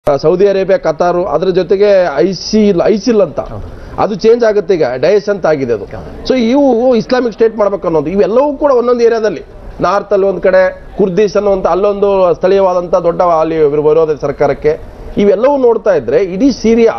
Saudi Arabia ಕತಾರು ಅದ್ರ ಜೊತೆಗೆ ಐಸಿಲ್ ಐಸಿಲ್ ಅಂತ ಅದು ಚೇಂಜ್ ಆಗುತ್ತೆ ಈಗ ಡಯಸ್ ಅಂತ ಆಗಿದೆ ಅದು ಸೊ ಇವು ಇಸ್ಲಾಮಿಕ್ ಸ್ಟೇಟ್ ಮಾಡ್ಬೇಕು ಅನ್ನೋದು ಇವೆಲ್ಲವೂ ಕೂಡ ಒಂದೊಂದು ಏರಿಯಾದಲ್ಲಿ ನಾರ್ತ್ ಅಲ್ಲಿ ಒಂದ್ ಕಡೆ ಕುರ್ದಿಸ್ ಅನ್ನುವಂಥ ಅಲ್ಲೊಂದು ಸ್ಥಳೀಯವಾದಂಥ ದೊಡ್ಡ ಅಲ್ಲಿ ವಿರೋಧ ಸರ್ಕಾರಕ್ಕೆ ಇವೆಲ್ಲವೂ ನೋಡ್ತಾ ಇದ್ರೆ ಇಡೀ ಸಿರಿಯಾ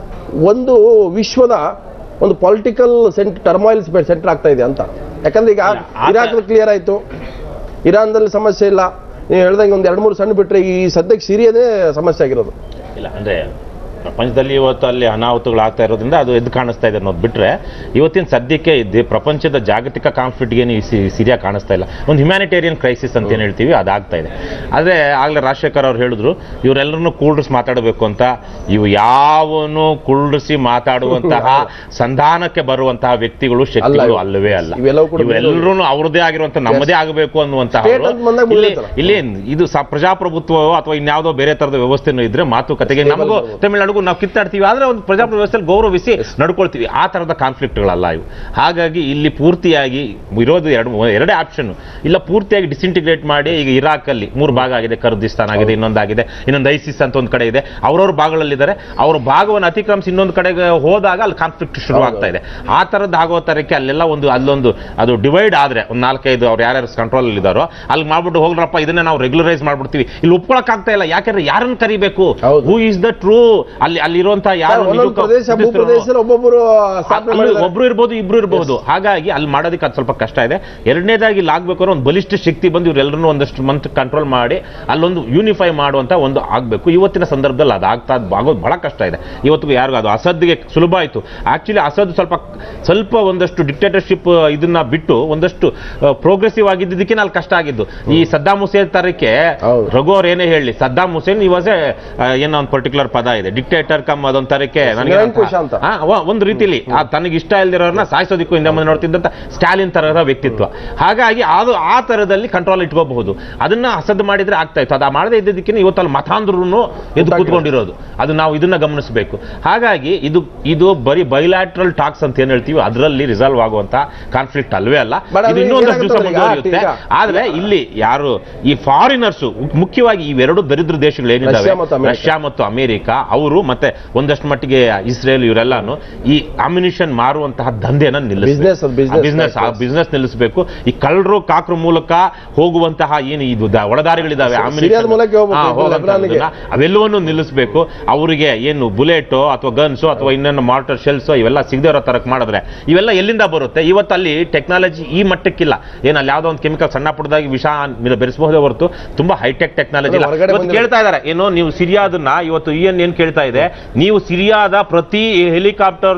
ಒಂದು ವಿಶ್ವದ ಒಂದು ಪೊಲಿಟಿಕಲ್ ಸೆಂಟ್ ಟರ್ಮಾಯಿಲ್ ಸೆಂಟರ್ ಆಗ್ತಾ ಇದೆ ಅಂತ ಯಾಕಂದ್ರೆ ಈಗ ಅಲ್ಲ, ಆತ- ಇರಾಕ್ ಕ್ಲಿಯರ್ ಆಯ್ತು ಇರಾನ್ದಲ್ಲಿ ಸಮಸ್ಯೆ ಇಲ್ಲ ನೀವು ಹೇಳ್ದಂಗೆ ಒಂದು ಎರಡು ಮೂರು ಸಣ್ಣ ಬಿಟ್ರೆ ಈ ಸದ್ಯಕ್ಕೆ ಸಿರಿಯದೇ ಸಮಸ್ಯೆ ಆಗಿರೋದು ಇಲ್ಲ ಅಂದ್ರೆ ಪ್ರಪಂಚದಲ್ಲಿ ಇವತ್ತು ಅಲ್ಲಿ ಅನಾಹುತಗಳು ಆಗ್ತಾ ಇರೋದ್ರಿಂದ ಅದು ಎದ್ದು ಕಾಣಿಸ್ತಾ ಇದೆ ಅನ್ನೋದು ಬಿಟ್ರೆ ಇವತ್ತಿನ ಸದ್ಯಕ್ಕೆ ಇದು ಪ್ರಪಂಚದ ಜಾಗತಿಕ ಕಾನ್ಫ್ಲಿಕ್ಟ್ಗೆ ಈ ಸಿ- ಸಿರಿಯಾ ಕಾಣಿಸ್ತಾ ಇಲ್ಲ ಒಂದು ಹ್ಯುಮ್ಯಾನಿಟೇರಿಯನ್ ಕ್ರೈಸಿಸ್ ಅಂತ ಏನು ಹೇಳ್ತೀವಿ ಅದಾಗ್ತಾ ಇದೆ ಆದರೆ ಆಗಲೇ ರಾಜಶೇಖರ್ ಅವ್ರು ಹೇಳಿದ್ರು ಇವರೆಲ್ಲರನ್ನು ಕೂಡ್ರಿಸಿ ಮಾತಾಡಬೇಕು ಅಂತ ಇವು ಯಾವನು ಕುಳ್ಳಿಸಿ ಮಾತಾಡುವಂತಹ ಸಂಧಾನಕ್ಕೆ ಬರುವಂತಹ ವ್ಯಕ್ತಿಗಳು ಶಕ್ತಿಗಳು ಇವು. ಅಲ್ಲವೇ ಅಲ್ಲ ಇವೆಲ್ಲವೂ ಕೂಡ ಇವೆಲ್ಲರೂ ಅವ್ರದ್ದೇ ಆಗಿರುವಂತ ನಮ್ಮದೇ ಆಗಬೇಕು ಅನ್ನುವಂತಹ State ಅಂತ ಬಂದಾಗ ಇಲ್ಲಿ ಮುಗಿಯುತ್ತಲ್ಲ. ಇಲ್ಲಿ ಇದು ಸ- ಪ್ರಜಾಪ್ರಭುತ್ವವೋ ಅಥವಾ ಇನ್ಯಾವುದೋ ಬೇರೆ ತರದ ವ್ಯವಸ್ಥೆನೂ ಇದ್ರೆ ಮಾತುಕತೆಗೆ ನಮಗೂ ತಮಿಳುನಾಡಿಗೂ ನಾವು ಕಿತ್ತಾಡ್ತೀವಿ ಆದ್ರೆ ಒಂದು ಪ್ರಜಾಪ್ರಭುತ್ವ ವ್ಯವಸ್ಥೆಯಲ್ಲಿ ಗೌರವಿಸಿ ನಡ್ಕೊಳ್ತೀವಿ ಆ ತರದ ಕಾನ್ಫ್ಲಿಕ್ಟ್ಗಳಲ್ಲ ಇವು ಹಾಗಾಗಿ ಇಲ್ಲಿ ಪೂರ್ತಿಯಾಗಿ ಇರೋದು ಎರಡು ಎರಡೇ ಆಪ್ಷನ್ ಇಲ್ಲ ಪೂರ್ತಿಯಾಗಿ ಡಿಸಿಂಟಿಗ್ರೇಟ್ ಮಾಡಿ ಈಗ ಇರಾಕ್ ಅಲ್ಲಿ ಮೂರು ಭಾಗ ಆಗಿದೆ ಕರ್ದಿಸ್ತಾನ್ ಆಗಿದೆ ಇನ್ನೊಂದಾಗಿದೆ ಇನ್ನೊಂದು ಐಸಿಸ್ ಅಂತ ಒಂದು ಕಡೆ ಇದೆ ಅವ್ರವ್ರ ಭಾಗಗಳಲ್ಲಿದ್ದಾರೆ ಅವ್ರ ಭಾಗವನ್ನು ಅತಿಕ್ರಮಿಸಿ ಇನ್ನೊಂದು ಕಡೆಗೆ ಹೋದಾಗ ಅಲ್ಲಿ ಕಾನ್ಫ್ಲಿಕ್ಟ್ ಶುರು ಆಗ್ತಾ ಇದೆ ಆ ತರದ್ದು ಆಗೋ ತರಕ್ಕೆ ಅಲ್ಲೆಲ್ಲ ಒಂದು ಅಲ್ಲೊಂದು ಅದು ಡಿವೈಡ್ ಆದ್ರೆ ಒಂದು ನಾಲ್ಕೈದು ಅವ್ರು ಯಾರ್ಯಾರು ಕಂಟ್ರೋಲ್ ಇದ್ದಾರೋ ಅಲ್ಲಿ ಮಾಡ್ಬಿಟ್ಟು ಹೋಗ್ರಪ್ಪ ಇದನ್ನ ನಾವು ರೆಗ್ಯುಲರೈಸ್ ಮಾಡ್ಬಿಡ್ತೀವಿ ಇಲ್ಲಿ ಒಪ್ಕೊಳಕ್ ಆಗ್ತಾ ಇಲ್ಲ ಯಾಕಂದ್ರೆ ಯಾರನ್ನ ಕರಿಬೇಕು ಹೌದು. ಹೂ ಇಸ್ ದ ಟ್ರೂ ಅಲ್ಲಿ ಅಲ್ಲಿರುವಂತ ಯಾರು ಒಂದೊಂದು ನಿಜಕ್ಕೂ ಪ್ರದೇಶ ಭೂ ಬುದ್ಧಿಸ್ತರು- ಪ್ರದೇಶದಲ್ಲಿ ಒಬ್ಬೊಬ್ಬರು ಸ್ಥಾಪನೆ ಅಲ್ಲಿ ಮಾಡಿದ್ದಾರೆ. ಒಬ್ರು ಇರ್ಬೋದು ಇಬ್ರು ಇರ್ಬೋದು ಹಾಗಾಗಿ ಅಲ್ಲಿ ಮಾಡೋದಕ್ಕೆ ಅದು ಸ್ವಲ್ಪ ಕಷ್ಟ ಇದೆ ಎರಡನೇದಾಗಿ ಇಲ್ಲಿ ಆಗ್ಬೇಕು ಅಂದ್ರೆ ಒಂದು ಬಲಿಷ್ಠ ಶಕ್ತಿ ಬಂದು ಇವರೆಲ್ಲರನ್ನು ಒಂದಷ್ಟು ಮಂತ್ ಕಂಟ್ರೋಲ್ ಮಾಡಿ ಅಲ್ಲೊಂದು ಯೂನಿಫೈ ಮಾಡುವಂತ ಒಂದು ಆಗ್ಬೇಕು ಇವತ್ತಿನ ಸಂದರ್ಭದಲ್ಲಿ ಅದು ಆಗ್ತಾ ಆಗೋದು ಬಹಳ ಕಷ್ಟ ಇದೆ ಇವತ್ತಿಗೂ ಯಾರಿಗೂ ಅದು ಅಸದ್ಗೆ ಸುಲಭ ಆಯಿತು ಆಕ್ಚುಲಿ ಅಸದ್ ಸ್ವಲ್ಪ ಸ್ವಲ್ಪ ಒಂದಷ್ಟು ಡಿಕ್ಟೇಟರ್ಶಿಪ್ ಇದನ್ನ ಬಿಟ್ಟು ಒಂದಷ್ಟು ಪ್ರೋಗ್ರೆಸಿವ್ ಆಗಿದ್ದಕ್ಕೆ ಅಲ್ಲಿ ಕಷ್ಟ ಆಗಿದ್ದು ಈ ಸದ್ದಾಮ್ ಹುಸೇನ್ ತರಕ್ಕೆ ಹೌದು. ರಘು ಅವ್ರು ಏನೇ ಹೇಳಿ ಸದ್ದಾಮ್ ಹುಸೇನ್ ಇವಾಸ ಏನೋ ಒಂದು ಪರ್ಟಿಕ್ಯುಲರ್ ಪದ ಇದೆ ಡಿಕ್ಟೇಟರ್ ಕಮ್ ಅದೊಂದು ತರಕ್ಕೆ ನನಗೆ ನಿರಂಕುಶ ಅಂತ. ಆ, ವ- ಒಂದು ರೀತಿಲಿ ಆ ತನಗೆ ಇಷ್ಟ ಇಲ್ದಿರೋರ್ನ ಸಾಯಿಸೋದಕ್ಕೂ ಹಿಂದೆ ಮುಂದೆ ನೋಡ್ತಿದ್ದಂತ ಸ್ಟಾಲಿನ್ ತರಹದ ವ್ಯಕ್ತಿತ್ವ ಹಾಗಾಗಿ ಅದು ಆ ತರದಲ್ಲಿ ಕಂಟ್ರೋಲ್ ಇಟ್ಕೋಬಹುದು ಅದನ್ನ ಹಸದ್ ಮಾಡಿದ್ರೆ ಆಗ್ತಾ ಇತ್ತು ಅದು ಮಾಡದೇ ಇದ್ದದಕ್ಕೆ ಇವತ್ತು ಅಲ್ಲಿ ಮತಾಂಧ್ರೂ ಎದ್ದು ಕೂತ್ಕೊಂಡಿರೋದು ಅದು ನಾವು ಇದನ್ನ ಗಮನಿಸಬೇಕು ಹಾಗಾಗಿ ಇದು ಇದು ಬರೀ ಬೈಲ್ಯಾಟ್ರಲ್ ಟಾಕ್ಸ್ ಅಂತ ಏನ್ ಹೇಳ್ತೀವಿ ಅದರಲ್ಲಿ ರಿಸಾಲ್ವ್ ಆಗುವಂತ ಕಾನ್ಫ್ಲಿಕ್ಟ್ ಅಲ್ವೇ ಅಲ್ಲ But ಇದು ಅದು ಇನ್ನೊಂದಷ್ಟು ದಿವಸ ಏನಾಗುತ್ತೆ ಈಗ? ಮುಂದುವರಿಯುತ್ತೆ ಈಗ ಆದ್ರೆ ಇಲ್ಲಿ ಯಾರು ಈ ಫಾರಿನರ್ಸ್ ಮುಖ್ಯವಾಗಿ ಇವೆರಡು ದರಿದ್ರ ದೇಶಗಳು ಏನಿದ್ದಾವೆ ರಷ್ಯಾ ಮತ್ತು ಅಮೆರಿಕ. ರಷ್ಯಾ ಮತ್ತು ಅಮೆರಿಕ ಅವರು ಮತ್ತೆ ಒಂದಷ್ಟು ಮಟ್ಟಿಗೆ ಇಸ್ರೇಲ್ ಇವರೆಲ್ಲಾನು ಈ ಅಮ್ಯುನಿಷನ್ ಮಾರುವಂತಹ ದಂಧೆನ Business ಅದು business ಬಿಸ್ನೆಸ್ ಆ type. ಬಿಸ್ನೆಸ್ ನಿಲ್ಲಿಸಬೇಕು ಈ ಕಳ್ಳರು ಕಾಕ್ರ ಮೂಲಕ ಹೋಗುವಂತಹ ಏನು ಇದು ದ- ಒಳದಾರಿಗಳಿದಾವೆ ammunition- ಸಿರಿಯಾದ ಮೂಲಕ ಹೋಗ್ಬೇಕು, ಹಾ, ಇದು ಹೋಗುವಂತಹದ್ದನ್ನ ಲೆಬನಾನ್ಗೆ. ಅವೆಲ್ಲವನ್ನು ನಿಲ್ಲಿಸಬೇಕು ಅವರಿಗೆ ಏನು ಬುಲೆಟ್ ಅಥವಾ ಗನ್ಸು ಅಥವಾ ಇನ್ನೇನು ಮಾರ್ಟರ್ ಶೆಲ್ಸ್ ಇವೆಲ್ಲ ಸಿಗದೆ ಇರೋ ತರಕ್ ಮಾಡಿದ್ರೆ ಇವೆಲ್ಲ ಎಲ್ಲಿಂದ ಬರುತ್ತೆ ಇವತ್ತು ಅಲ್ಲಿ ಟೆಕ್ನಾಲಜಿ ಈ ಮಟ್ಟಕ್ಕಿಲ್ಲ ಏನು ಅಲ್ಲಿ ಯಾವ್ದೋ ಒಂದು ಕೆಮಿಕಲ್ ಸಣ್ಣ ಪುಟ್ಟದಾಗಿ ವಿಷ ಮಿಲ ಬೆರೆಸಬಹುದೇ ಹೊರತು ತುಂಬಾ ಹೈಟೆಕ್ ಟೆಕ್ನಾಲಜಿ ಇಲ್ಲ ಅದು ಹೊರಗಡೆ ಇವತ್ತು ಬಂದಿರೋ- ಕೇಳ್ತಾ ಇದ್ದಾರೆ ಏನು ನೀವು ಸಿರಿಯಾದನ್ನ ಇವತ್ತು ಇ ಎನ್ ಏನ್ ಕೇಳ್ತಾ ಇದೆ ನೀವು ಸಿರಿಯಾದ ಪ್ರತಿ ಹೆಲಿಕಾಪ್ಟರ್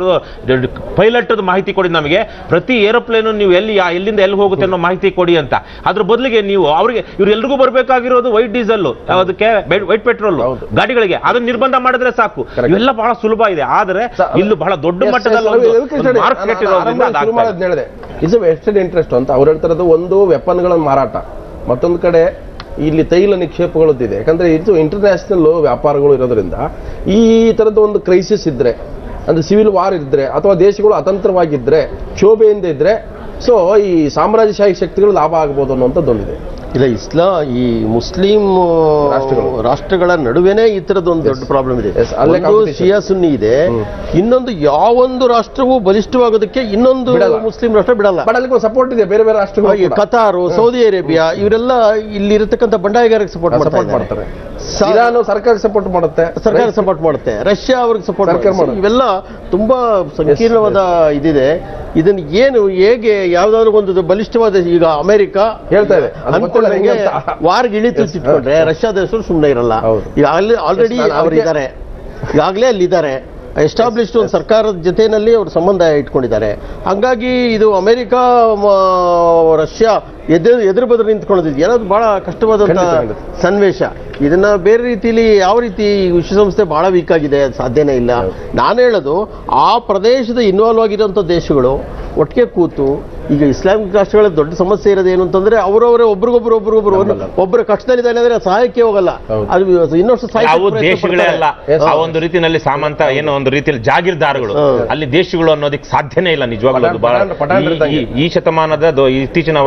ಪೈಲಟ್ ಮಾಹಿತಿ ಕೊಡಿ ನಮಗೆ ಪ್ರತಿ ಏರೋಪ್ಲೇನ್ ನೀವು ಎಲ್ಲಿ ಯಾ- ಎಲ್ಲಿಂದ ಎಲ್ಲಿ ಹೋಗುತ್ತೆ ಅನ್ನೋ ಮಾಹಿತಿ ಕೊಡಿ ಅಂತ ಅದ್ರ ಬದಲಿಗೆ ನೀವು ಅವರಿಗೆ ಇವ್ರು ಎಲ್ರಿಗೂ ಬರಬೇಕಾಗಿರೋದು ವೈಟ್ ಡೀಸೆಲ್ ಅದಕ್ಕೆ ವೈಟ್ ಪೆಟ್ರೋಲ್ ಹೌದು. ಗಾಡಿಗಳಿಗೆ ಅದನ್ನ ನಿರ್ಬಂಧ ಮಾಡಿದ್ರೆ ಸಾಕು Correct. ಇವೆಲ್ಲ ಬಹಳ ಸುಲಭ ಇದೆ ಆದ್ರೆ ಸ- ಇಲ್ಲೂ ಬಹಳ ದೊಡ್ಡ Yes, yes, ಮಟ್ಟದಲ್ಲಿ ರವಿ, ಒಂದು- ಎದಕ್ಕೆ ಒಂದು ಹೇಳಿ? market ನಾನು ಇರೋದ್ರಿಂದ ಆರಂಭದಲ್ಲಿ ಶುರು ಅದಾಗ್ತಾ ಇದೆ. ಮಾಡೋದು ಹೇಳಿದೆ ಇಟ್ಸ್ ವೆಸ್ಟೆಡ್ ಇಂಟ್ರೆಸ್ಟ್ ಅಂತ ಅವ್ರು ಹೇಳ್ತಿರೋದು ಒಂದು ವೆಪನ್ಗಳ ಮಾರಾಟ ಮತ್ತೊಂದು ಕಡೆ ಇಲ್ಲಿ ತೈಲ ನಿಕ್ಷೇಪಗಳದ್ದಿದೆ ಯಾಕಂದ್ರೆ ಇದು ಇಂಟರ್ನ್ಯಾಷನಲ್ ವ್ಯಾಪಾರಗಳು ಇರೋದ್ರಿಂದ ಈ ತರದ ಒಂದು ಕ್ರೈಸಿಸ್ ಇದ್ರೆ ಅಂದ್ರೆ ಸಿವಿಲ್ ವಾರ್ ಇದ್ರೆ ಅಥವಾ ದೇಶಗಳು ಅತಂತ್ರವಾಗಿದ್ರೆ ಕ್ಷೋಭೆಯಿಂದ ಇದ್ರೆ ಸೊ ಈ ಸಾಮ್ರಾಜ್ಯಶಾಹಿ ಶಕ್ತಿಗಳು ಲಾಭ ಆಗ್ಬೋದು ಅನ್ನುವಂಥದ್ದೊಂದಿದೆ ಇಲ್ಲ ಇಸ್ಲಾ ಈ ಮುಸ್ಲಿಂ ರಾಷ್ಟ್ರಗಳು. ರಾಷ್ಟ್ರಗಳ ನಡುವೆನೇ ಈ ತರದ ಒಂದು ದೊಡ್ಡ ಪ್ರಾಬ್ಲಮ್ ಇದೆ Yes, ಅಲ್ಲೇ ಒಂದು competition. ಶಿಯಾ ಸುನ್ನಿ ಇದೆ ಇನ್ನೊಂದು ಯಾವೊಂದು ರಾಷ್ಟ್ರವೂ ಬಲಿಷ್ಠವಾಗೋದಕ್ಕೆ ಇನ್ನೊಂದು ಬಿಡಲ್ಲ. ಮುಸ್ಲಿಂ ರಾಷ್ಟ್ರ ಬಿಡಲ್ಲ ಬಟ್ ಅಲ್ಲಿ ಸಪೋರ್ಟ್ ಇದೆ ಬೇರೆ ಬೇರೆ ರಾಷ್ಟ್ರಗಳು ಹಾಗೆ ಕೂಡ. ಕತಾರು ಸೌದಿ ಅರೇಬಿಯಾ ಇವರೆಲ್ಲ ಇಲ್ಲಿರತಕ್ಕಂಥ ಬಂಡಾಯಗಾರಕ್ಕೆ ಸಪೋರ್ಟ್ ಸಪೋರ್ಟ್ ಮಾಡ್ತಾರೆ ಮಾಡ್ತಾರೆ ಸಾ- ಇರಾನ್ ಸರ್ಕಾರ ಸಪೋರ್ಟ್ ಮಾಡುತ್ತೆ ಸರ್ಕಾರ ಸಪೋರ್ಟ್ ಮಾಡುತ್ತೆ ರಷ್ಯಾ ಅವ್ರಿಗೆ ಸಪೋರ್ಟ್ ಸರ್ಕಾರ ಮಾಡುತ್ತೆ ಮಾಡುತ್ತೆ. ಇವೆಲ್ಲ ತುಂಬಾ ಸಂಕೀರ್ಣವಾದ ಇದಿದೆ ಇದನ್ನ ಏನು ಹೇಗೆ ಯಾವ್ದಾದ್ರು ಒಂದು ಬಲಿಷ್ಠವಾದ ಈಗ ಅಮೆರಿಕ ಹೇಳ್ತಾ ಇದೆ. ಅದು ಗೊತ್ತಿಲ್ಲ ಅನ್ಕೊಂಡಂಗೆ ಹೆಂಗೆ ಅಂತ. ವಾರ್ಗೆ ಇಳಿತು ಇಟ್ಕೊಂಡ್ರೆ ರಷ್ಯಾ ದೇಶರು ಸುಮ್ಮನೆ ಇರಲ್ಲ ಹೌದು. ಈಗ ಅಲ್ಲಿ ಆಲ್ರೆಡಿ ನಾನು ಅವ್ರು ಅದಕ್ಕೆ- ಇದ್ದಾರೆ ಈಗಾಗಲೇ ಅಲ್ಲಿದ್ದಾರೆ ಎಸ್ಟಾಬ್ಲಿಷ್ಡ್ ಒಂದು ಸರ್ಕಾರದ ಜೊತೆನಲ್ಲಿ ಅವರು ಸಂಬಂಧ ಇಟ್ಕೊಂಡಿದ್ದಾರೆ ಹಂಗಾಗಿ ಇದು ಅಮೆರಿಕ ಮ, ರಷ್ಯಾ ಎದುರು ಎದುರು ಬದುರು ನಿಂತ್ಕೊಳ್ಳೋದು ಏನದು ಬಹಳ ಕಷ್ಟವಾದಂತ ಖಂಡಿತ, ಖಂಡಿತ. ಸನ್ನಿವೇಶ ಇದನ್ನ ಬೇರೆ ರೀತಿಲಿ ಯಾವ ರೀತಿ ವಿಶ್ವಸಂಸ್ಥೆ ಬಹಳ ವೀಕ್ ಆಗಿದೆ ಅದು ಸಾಧ್ಯನೇ ಇಲ್ಲ ನಾನು ಹೇಳೋದು ಆ ಪ್ರದೇಶದ ಇನ್ವಾಲ್ವ್ ಆಗಿರೋಂಥ ದೇಶಗಳು ಒಟ್ಟಿಗೆ ಕೂತು ಈಗ ಇಸ್ಲಾಮಿಕ್ ರಾಷ್ಟ್ರಗಳ ದೊಡ್ಡ ಸಮಸ್ಯೆ ಇರೋದು ಏನು ಅಂತಂದ್ರೆ ಅವರವರೇ ಒಬ್ರಿಗೊಬ್ರು ಒಬ್ರಿಗೊಬ್ರು ಒಂದು ಒಬ್ಬರ ಕಷ್ಟದಲ್ಲಿದ್ದಾನೆ ಅಂದ್ರೆ ಸಹಾಯಕ್ಕೆ ಹೋಗಲ್ಲ ಹೌದು. ಅದು ಇನ್ನೊಂದು ಯಾವ ದೇಶಗಳೇ ಅಲ್ಲ Yes. ಆ ಒಂದು ರೀತಿಯಲ್ಲಿ ಸಾಮಂತ ಏನೋ ಒಂದು ರೀತಿಯಲ್ಲಿ ಜಾಗೀರ್ದಾರ್ಗಳು ಹೌದು. ಅಲ್ಲಿ ದೇಶಗಳು ಅನ್ನೋದಕ್ಕೆ ಸಾಧ್ಯನೇ ಇಲ್ಲ ನಿಜವಾಗ್ಲೂ ಅದು ಬಹಳ ಪಠಾಣ್- ಪಠಾಣ್ ಈ- ಇದ್ದಂಗೆ. ಈ- ಈ ಶತಮಾನದ ದೊ- ಇತ್ತೀಚಿನ ವರ್ಷಗಳ ದುರ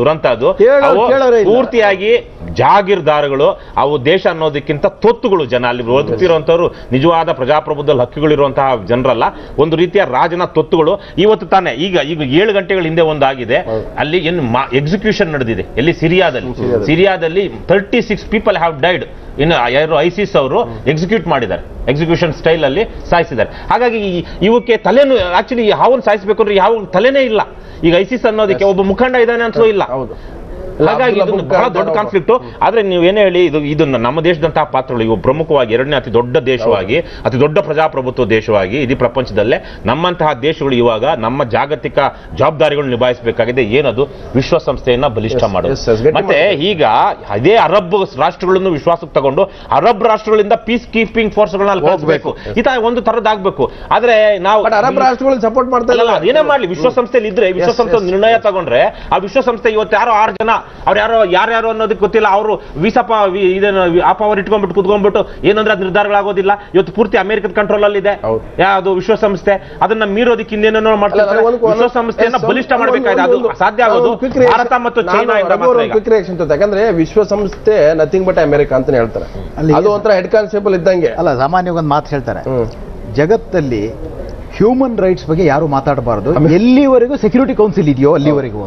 ದುರಂತ ಅದು ಹೇಳೋರು ಅವು ಕೇಳೋರೇ ಇಲ್ಲ. ಪೂರ್ತಿಯಾಗಿ ಜಾಗೀರ್ದಾರುಗಳು ಅವು ದೇಶ ಅನ್ನೋದಕ್ಕಿಂತ ತೊತ್ತುಗಳು ಜನ ಅಲ್ಲಿ ಬದುಕ್ತಿರುವಂತವ್ರು ನಿಜವಾದ ಪ್ರಜಾಪ್ರಭುತ್ವ ಹಕ್ಕುಗಳಿರುವಂತಹ ಜನರಲ್ಲ ಒಂದು ರೀತಿಯ ರಾಜನ ತೊತ್ತುಗಳು ಇವತ್ತು ತಾನೇ ಈಗ ಈಗ ಏಳು ಗಂಟೆಗಳ ಹಿಂದೆ ಒಂದು ಆಗಿದೆ ಅಲ್ಲಿ ಏನು ಎಕ್ಸಿಕ್ಯೂಷನ್ ನಡೆದಿದೆ ಎಲ್ಲಿ ಸಿರಿಯಾದಲ್ಲಿ ಸಿರಿಯಾದಲ್ಲಿ thirty six people have died ಇನ್ನು ಯಾರು ಐಸಿಸ್ ಅವರು ಎಕ್ಸಿಕ್ಯೂಟ್ ಮಾಡಿದ್ದಾರೆ ಎಕ್ಸಿಕ್ಯೂಷನ್ ಸ್ಟೈಲ್ ಅಲ್ಲಿ ಸಾಯಿಸಿದ್ದಾರೆ ಹಾಗಾಗಿ ಈ- ಇವಕ್ಕೆ ತಲೆನು ಆಕ್ಚುಲಿ ಹಾವನ್ನು ಸಾಯಿಸಬೇಕು ಅಂದ್ರೆ ಯಾವ ತಲೆನೇ ಇಲ್ಲ ಈಗ ಐಸಿಸ್ ಅನ್ನೋದಕ್ಕೆ ಒಬ್ಬ ಮುಖಂಡ ಇದ್ದಾನೆ ಅನ್ಸೋ ಇಲ್ಲ ಹೌದು ಹಾಗಾಗಿ ಇದೊಂದು ಬಹಳ ದೊಡ್ಡ ಕಾನ್ಫ್ಲಿಕ್ಟ್ ಆದ್ರೆ ನೀವು ಏನೇ ಹೇಳಿ ಇದು ಇದನ್ನ ನಮ್ಮ ದೇಶದಂತಹ ಪಾತ್ರಗಳು ಇವು ಪ್ರಮುಖವಾಗಿ ಎರಡನೇ ಅತಿ ದೊಡ್ಡ ದೇಶವಾಗಿ ಅತಿ ದೊಡ್ಡ ಪ್ರಜಾಪ್ರಭುತ್ವ ದೇಶವಾಗಿ ಇಡೀ ಪ್ರಪಂಚದಲ್ಲೇ ನಮ್ಮಂತಹ ದೇಶಗಳು ಇವಾಗ ನಮ್ಮ ಜಾಗತಿಕ ಜವಾಬ್ದಾರಿಗಳು ನಿಭಾಯಿಸಬೇಕಾಗಿದೆ ಏನದು ವಿಶ್ವಸಂಸ್ಥೆಯನ್ನ ಬಲಿಷ್ಠ ಮಾಡೋದು Yes, yes, ಗಟ್ಟಿ ಮತ್ತೆ ಈಗ ಅದೇ ಅರಬ್ ರಾಷ್ಟ್ರಗಳನ್ನು ವಿಶ್ವಾಸಕ್ಕೆ ತಗೊಂಡು ಅರಬ್ ರಾಷ್ಟ್ರಗಳಿಂದ ಪೀಸ್ ಕೀಪಿಂಗ್ ಫೋರ್ಸ್ಗಳನ್ನ ಅಲ್ಲಿ ಕಳಿಸ್ಬೇಕು ಈ ತರ ಒಂದು ತರದಾಗ್ಬೇಕು ಆದ್ರೆ ನಾವು ಬಟ್ ಅರಬ್ ರಾಷ್ಟ್ರಗಳು ಸಪೋರ್ಟ್ ಮಾಡ್ತಾ ಅಲ್ಲಲ್ಲ, ಇಲ್ಲ ಅದೇನೇ ಮಾಡ್ಲಿ ವಿಶ್ವಸಂಸ್ಥೆಯಲ್ಲಿ ಇದ್ರೆ ವಿಶ್ವಸಂಸ್ಥೆ ಒಂದು ನಿರ್ಣಯ ತಗೊಂಡ್ರೆ ಆ ವಿಶ್ವಸಂಸ್ಥೆ ಇವತ್ತು ಯಾರೋ ಆರು ಜನ ಅವ್ರು ಯಾರೋ ಯಾರ್ಯಾರು ಅನ್ನೋದಕ್ಕೆ ಗೊತ್ತಿಲ್ಲ ಅವರು ವೀಸಪ ಇದನ್ನು ಆ ಪವರ್ ಇಟ್ಕೊಂಡ್ಬಿಟ್ಟು ಕುತ್ಕೊಂಡ್ಬಿಟ್ಟು ಏನಂದ್ರೆ ಅದು ನಿರ್ಧಾರಗಳಾಗೋದಿಲ್ಲ ಇವತ್ತು ಪೂರ್ತಿ ಅಮೆರಿಕದ ಕಂಟ್ರೋಲ್ ಅಲ್ಲಿ ಇದೆ ಹೌದು. ಯಾವುದು ವಿಶ್ವಸಂಸ್ಥೆ ಅದನ್ನ ಮೀರೋದಕ್ಕೆ ಇನ್ನೇನೇನೋ ಮಾಡ್ತಾರೆ ಅಲ್ಲ, ನನಗೊಂದು- ಒಂದು- ವಿಶ್ವಸಂಸ್ಥೆಯನ್ನ yes, ಬಲಿಷ್ಠ ಒಂದು- ಮಾಡಬೇಕಾಗಿದೆ ಅದು ಒಂದು- ಸಾಧ್ಯ ಆಗೋದು ಒಂದು quick reaction. ಭಾರತ ಮತ್ತು ನಾನು ಚೈನಾ ಇಂದ ರಘು ಅವ್ರ ಮಾತ್ರ ಒಂದು ಈಗ. quick reaction ತೋರ್ತೆ. ಯಾಕಂದ್ರೆ ವಿಶ್ವಸಂಸ್ಥೆ ನಥಿಂಗ್ ಬಟ್ ಅಮೆರಿಕ ಅಂತಾನೆ ಹೇಳ್ತಾರೆ ಅಲ್ಲಿ ಅದು ಒಂಥರ ಹೆಡ್ ಕಾನ್ಸ್ಟೇಬಲ್ ಇದ್ದಂಗೆ ಅಲ್ಲ ಸಾಮಾನ್ಯವಾಗಿ ಒಂದು ಮಾತು ಹೇಳ್ತಾರೆ ಹ್ಮ್. ಜಗತ್ತಲ್ಲಿ ಹ್ಯೂಮನ್ ರೈಟ್ಸ್ ಬಗ್ಗೆ ಯಾರು ಮಾತಾಡಬಾರದು ಎಲ್ಲಿವರೆಗೂ ಸೆಕ್ಯೂರಿಟಿ ಕೌನ್ಸಿಲ್ ಇದೆಯೋ ಅಲ್ಲಿವರೆಗೂ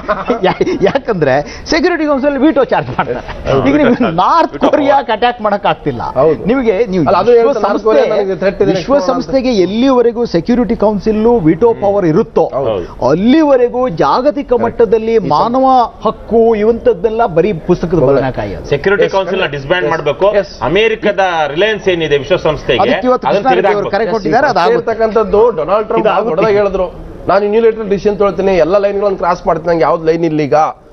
ಯಾ- ಯಾಕಂದ್ರೆ ಸೆಕ್ಯೂರಿಟಿ ಕೌನ್ಸಿಲ್ ವಿಟೋ ಚಾರ್ಜ್ ಮಾಡ್ತಾರೆ ಈಗ ನೀವು ನಾರ್ತ್ ಕೊರಿಯಾಕ್ ಅಟ್ಯಾಕ್ ಮಾಡಕ್ ಆಗ್ತಿಲ್ಲ ಹೌದು. ನಿಮಗೆ ನೀವು ಅಲ್ಲ, ಅದು ಹೇಳ್ತಾರೆ, ನಾರ್ತ್ ಕೊರಿಯಾ ವಿಶ್ವಸಂಸ್ಥೆ- ನನಗೆ threat ಇದೆ, ವಿಶ್ವಸಂಸ್ಥೆಗೆ ಎಲ್ಲಿವರೆಗೂ ಸೆಕ್ಯೂರಿಟಿ ಕೌನ್ಸಿಲ್ ವಿಟೋ ಪವರ್ ಇರುತ್ತೋ ಹೌದು. ಅಲ್ಲಿವರೆಗೂ ಜಾಗತಿಕ ಮಟ್ಟದಲ್ಲಿ ಮಾನವ ಹಕ್ಕು ಇವಂತದ್ದೆಲ್ಲ ಬರೀ ಪುಸ್ತಕದ ಬದನೆಕಾಯಿ ಅದು ಸೆಕ್ಯೂರಿಟಿ Yes, ಕೌನ್ಸಿಲ್ ನ ಖಂಡಿತ. ಡಿಸ್ಬ್ಯಾಂಡ್ ಮಾಡಬೇಕು Yes. ಅಮೆರಿಕದ ರಿಲಯನ್ಸ್ ಏನಿದೆ ವಿಶ್ವಸಂಸ್ಥೆಗೆ ಅದಕ್ಕೆ ಇವತ್ತು ಅದನ್ನ ಕೃಷ್ಣಾರೆಡ್ಡಿ ಅವರು ಕರೆ ತೆಗೆದಾಕ್ಬೇಕು. ಕೊಟ್ಟಿದ್ದಾರೆ ಅದಾಗುತ್ತೆ ಇರ್ತಕ್ಕಂಥದ್ದು ಡೊನಾಲ್ಡ್ ಟ್ರಂಪ್ ಇದಾಗುತ್ತೆ. ದೊಡ್ಡದಾಗಿ ಹೇಳಿದ್ರು ನಾನು ಯುನಿಲೇಟರ್ ಡಿಸಿಷನ್ ತೊಳ್ತೀನಿ ಎಲ್ಲ ಲೈನ್ಗಳನ್ನು ಕ್ರಾಸ್ ಮಾಡ್ತೀನಿ ನಂಗೆ ಯಾವ್ದು ಲೈನ್ ಇಲ್ಲ ಈಗ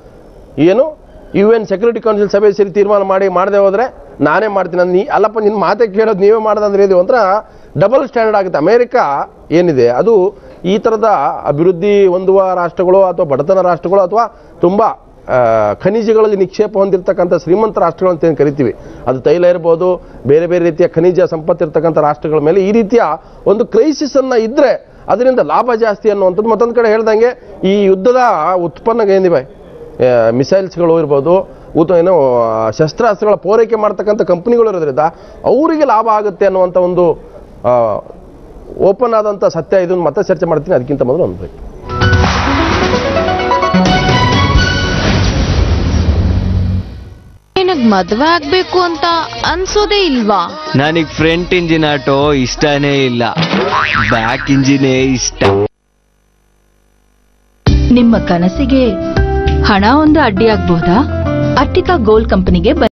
ಏನು ಯು ಎನ್ ಸೆಕ್ಯೂರಿಟಿ ಕೌನ್ಸಿಲ್ ಸಭೆ ಸೇರಿ ತೀರ್ಮಾನ ಮಾಡಿ ಮಾಡದೆ ಹೋದ್ರೆ ನಾನೇ ಮಾಡ್ತೀನಿ ಅಂದ್ ನೀ ಅಲ್ಲಪ್ಪ ನಿನ್ನ ಮಾತೆ ಕೇಳೋದು ನೀವೇ ಮಾಡೋದಂದ್ರೆ ಇದು ಒಂಥರ ಡಬಲ್ ಸ್ಟ್ಯಾಂಡರ್ಡ್ ಆಗುತ್ತೆ ಅಮೆರಿಕ ಏನಿದೆ ಅದು ಈ ಥರದ ಅಭಿವೃದ್ಧಿ ಹೊಂದುವ ರಾಷ್ಟ್ರಗಳು ಅಥವಾ ಬಡತನ ರಾಷ್ಟ್ರಗಳು ಅಥವಾ ತುಂಬ ಆ, ಖನಿಜಗಳಲ್ಲಿ ನಿಕ್ಷೇಪ ಹೊಂದಿರತಕ್ಕಂಥ ಶ್ರೀಮಂತ ರಾಷ್ಟ್ರಗಳು ಅಂತ ಏನು ಕರಿತೀವಿ ಅದು ತೈಲ ಇರ್ಬೋದು ಬೇರೆ ಬೇರೆ ರೀತಿಯ ಖನಿಜ ಸಂಪತ್ತಿರ್ತಕ್ಕಂಥ ರಾಷ್ಟ್ರಗಳ ಮೇಲೆ ಈ ರೀತಿಯ ಒಂದು ಕ್ರೈಸಿಸ್ ಅನ್ನ ಇದ್ರೆ ಅದರಿಂದ ಲಾಭ ಜಾಸ್ತಿ ಅನ್ನುವಂಥದ್ದು ಮತ್ತೊಂದು ಕಡೆ ಹೇಳ್ದಂಗೆ ಈ ಯುದ್ಧದ ಉತ್ಪನ್ನ ಏನಿವೆ ಮಿಸೈಲ್ಸ್ಗಳು ಇರ್ಬೋದು ಉತ್ ಏನು ಆ, ಶಸ್ತ್ರಾಸ್ತ್ರಗಳ ಪೂರೈಕೆ ಮಾಡ್ತಕ್ಕಂಥ ಕಂಪ್ನಿಗಳು ಇರೋದ್ರಿಂದ ಅವರಿಗೆ ಲಾಭ ಆಗುತ್ತೆ ಅನ್ನುವಂಥ ಒಂದು ಓಪನ್ ಆದಂಥ ಸತ್ಯ ಇದನ್ನು ಮತ್ತೆ ಚರ್ಚೆ ಮಾಡ್ತೀನಿ ಅದಕ್ಕಿಂತ ಮೊದಲು ಒಂದು break. ನಿನಗ್ ಮದ್ವೆ ಆಗ್ಬೇಕು ಅಂತ ಅನ್ಸೋದೇ ಇಲ್ವಾ ನನಗ್ ಫ್ರಂಟ್ ಇಂಜಿನ್ ಆಟೋ ಇಷ್ಟನೇ ಇಲ್ಲ ಬ್ಯಾಕ್ ಇಂಜಿನೇ ಇಷ್ಟ ನಿಮ್ಮ ಕನಸಿಗೆ ಹಣ ಒಂದು ಅಡ್ಡಿಯಾಗಬಹುದಾ ಅಟ್ಟಿಕಾ ಗೋಲ್ಡ್ ಕಂಪನಿಗೆ ಬನ್ನಿ